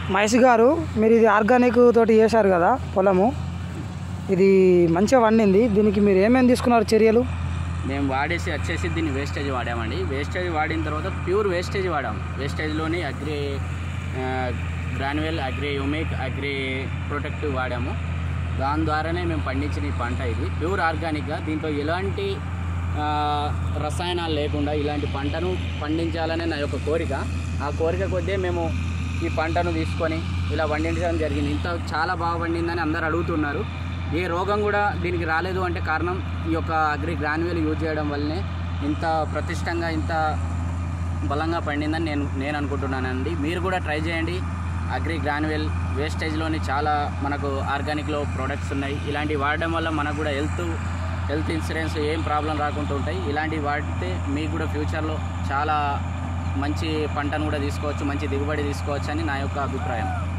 మహేష్ గారు మీరు ఇది ఆర్గానిక్ తోటి చేశారు కదా పొలము ఇది మంచిగా వండింది దీనికి మీరు ఏమేమి తీసుకున్నారు చర్యలు మేము వాడేసి వచ్చేసి దీన్ని వేస్టేజ్ వాడామండి వేస్టేజ్ వాడిన తర్వాత ప్యూర్ వేస్టేజ్ వాడాము వేస్టేజ్లోని agri granule agri humic agri protective వాడాము దాని ద్వారానే మేము పండించిన ఈ పంట ఇది ప్యూర్ ఆర్గానిక్గా దీంట్లో ఎలాంటి ఆ, రసాయనాలు లేకుండా ఇలాంటి పంటను పండించాలనే నా యొక్క కోరిక ఆ కోరిక కొద్దీ మేము ఈ పంటను తీసుకొని ఇలా పండించడం జరిగింది ఇంత చాలా బాగా పండిందని అందరు అడుగుతున్నారు ఏ రోగం కూడా దీనికి రాలేదు అంటే కారణం ఈ యొక్క అగ్రి గ్రాన్యువల్ యూజ్ చేయడం వల్లనే ఇంత ప్రతిష్టంగా ఇంత బలంగా పండిందని నేను నేను అనుకుంటున్నానండి మీరు కూడా ట్రై చేయండి అగ్రి గ్రాన్యువల్ వేస్టేజ్లోని చాలా మనకు ఆర్గానిక్లో ప్రోడక్ట్స్ ఉన్నాయి ఇలాంటివి వాడడం వల్ల మనకు కూడా హెల్త్ హెల్త్ ఇన్సూరెన్స్ ఏం ప్రాబ్లం రాకుండా ఉంటాయి ఇలాంటివి వాడితే మీకు కూడా ఫ్యూచర్లో చాలా మంచి పంటను కూడా తీసుకోవచ్చు మంచి దిగుబడి తీసుకోవచ్చు అని నా యొక్క అభిప్రాయం